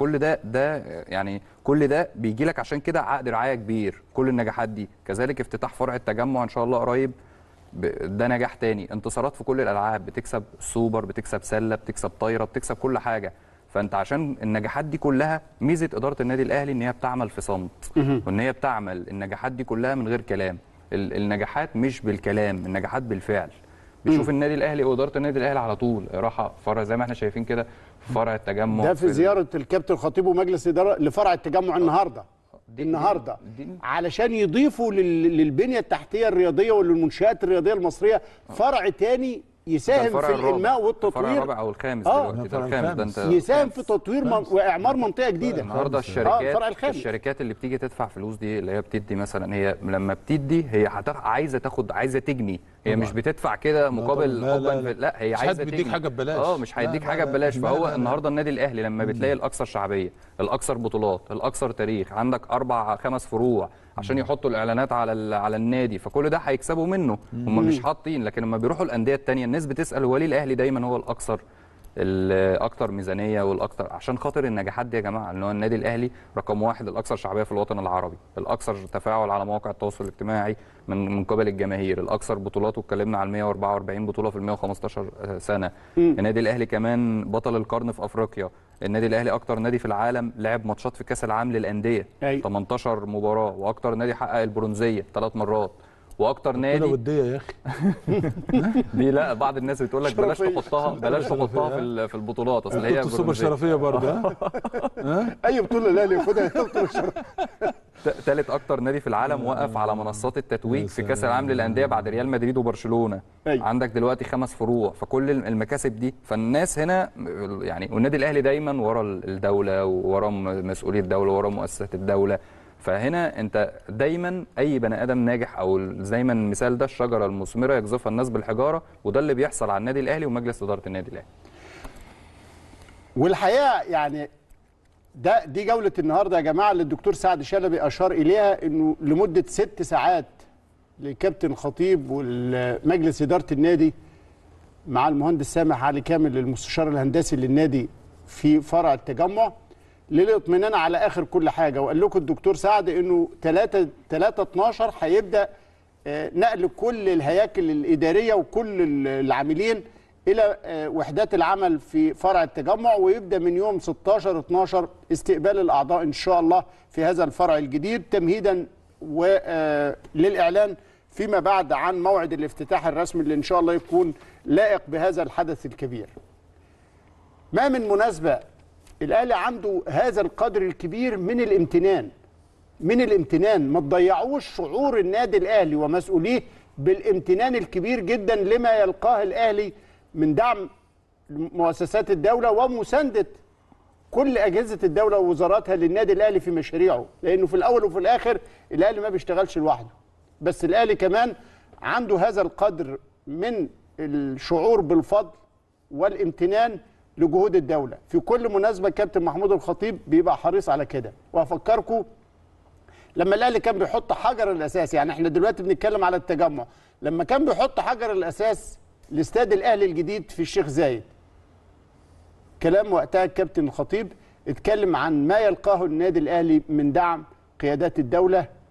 فكل ده ده يعني كل ده بيجي لك عشان كده عقد رعايه كبير كل النجاحات دي كذلك افتتاح فرع التجمع ان شاء الله قريب ب- ده نجاح تاني انتصارات في كل الالعاب بتكسب سوبر بتكسب سله بتكسب طايره بتكسب كل حاجه فانت عشان النجاحات دي كلها ميزه اداره النادي الاهلي ان هي بتعمل في صمت وان هي بتعمل النجاحات دي كلها من غير كلام ال- النجاحات مش بالكلام النجاحات بالفعل بيشوف النادي الاهلي واداره النادي الاهلي على طول راحه فرع زي ما احنا شايفين كده فرع التجمع ده في ال- زياره الكابتن الخطيب ومجلس اداره لفرع التجمع النهارده دي- النهارده دي- دي- علشان يضيفوا لل- للبنيه التحتيه الرياضيه وللمنشات الرياضيه المصريه فرع تاني ده يساهم الفرع في الرابع. الانماء الفرع والتطوير الرابع او الخامس آه. دلوقتي الفرع ده الخامس ده الخامس. انت يساهم في تطوير من واعمار منطقه جديده النهارده اه الشركات الفرع الخامس الشركات اللي بتيجي تدفع فلوس دي اللي هي بتدي مثلا هي لما بتدي هي هتخ... عايزه تاخد عايزه تجني هي مش بتدفع كده مقابل طبعاً. لا، لا، حبا لا. في... لا هي مش حد عايزه بيديك تجني. حاجة ببلاش. اه مش لا، هيديك لا، حاجه لا. ببلاش لا، فهو لا، لا. النهارده النادي الاهلي لما بتلاقي الاكثر شعبيه الاكثر بطولات الاكثر تاريخ عندك اربع خمس فروع عشان يحطوا الاعلانات على ال... على النادي فكل ده هيكسبوا منه هم مش حاطين لكن لما بيروحوا الانديه الثانيه الناس بتسال هو ليه الاهلي دايما هو الاكثر الاكثر ميزانيه والاكثر عشان خاطر النجاحات دي يا جماعه ان هو النادي الاهلي رقم واحد الاكثر شعبيه في الوطن العربي الاكثر تفاعل على مواقع التواصل الاجتماعي من من قبل الجماهير الاكثر بطولات واتكلمنا على 144 بطوله في ال 115 سنه النادي الاهلي كمان بطل القرن في افريقيا النادي الاهلي اكتر نادي في العالم لعب ماتشات في كاس العالم للانديه أيوة. 18 مباراه واكتر نادي حقق البرونزيه ثلاث مرات واكتر كده نادي وديه يا اخي دي لا بعض الناس بتقول لك بلاش شرفية. تحطها بلاش تحطها في ال- في البطولات اصل هي كنت السوبر برونزية. شرفيه برضه ها اي بطوله الاهلي ياخدها ياخد الشرف. ت- تالت اكتر نادي في العالم وقف على منصات التتويج يا في كاس سلام. العالم للانديه بعد ريال مدريد وبرشلونه أيوة. عندك دلوقتي خمس فروع فكل المكاسب دي فالناس هنا يعني والنادي الاهلي دايما ورا الدوله ورا م- مسؤوليه الدوله ورا مؤسسات الدوله فهنا انت دايما اي بني ادم ناجح او دايما المثال ده الشجره المثمره يقذفها الناس بالحجاره وده اللي بيحصل على النادي الاهلي ومجلس اداره النادي الاهلي والحقيقه يعني ده دي جوله النهارده يا جماعه اللي الدكتور سعد شلبي اشار اليها انه لمده ست ساعات لكابتن خطيب والمجلس اداره النادي مع المهندس سامح علي كامل المستشار الهندسي للنادي في فرع التجمع للاطمئنان على اخر كل حاجه وقال لكم الدكتور سعد انه 3 3 12 هيبدا آه، نقل كل الهياكل الاداريه وكل ال- العاملين الى آه، وحدات العمل في فرع التجمع ويبدا من يوم 16 12 استقبال الاعضاء ان شاء الله في هذا الفرع الجديد تمهيدا وللاعلان فيما بعد عن موعد الافتتاح الرسمي اللي ان شاء الله يكون لائق بهذا الحدث الكبير. ما من مناسبه الاهلي عنده هذا القدر الكبير من الامتنان من الامتنان ما تضيعوش شعور النادي الاهلي ومسؤوليه بالامتنان الكبير جدا لما يلقاه الاهلي من دعم مؤسسات الدوله ومسانده كل اجهزه الدوله ووزاراتها للنادي الاهلي في مشاريعه لانه في الاول وفي الاخر الاهلي ما بيشتغلش لوحده بس الاهلي كمان عنده هذا القدر من الشعور بالفضل والامتنان لجهود الدوله في كل مناسبه كابتن محمود الخطيب بيبقى حريص على كده وافكركم لما الاهلي كان بيحط حجر الاساس يعني احنا دلوقتي بنتكلم على التجمع لما كان بيحط حجر الاساس لاستاد الاهلي الجديد في الشيخ زايد كلام وقتها الكابتن الخطيب اتكلم عن ما يلقاه النادي الاهلي من دعم قيادات الدوله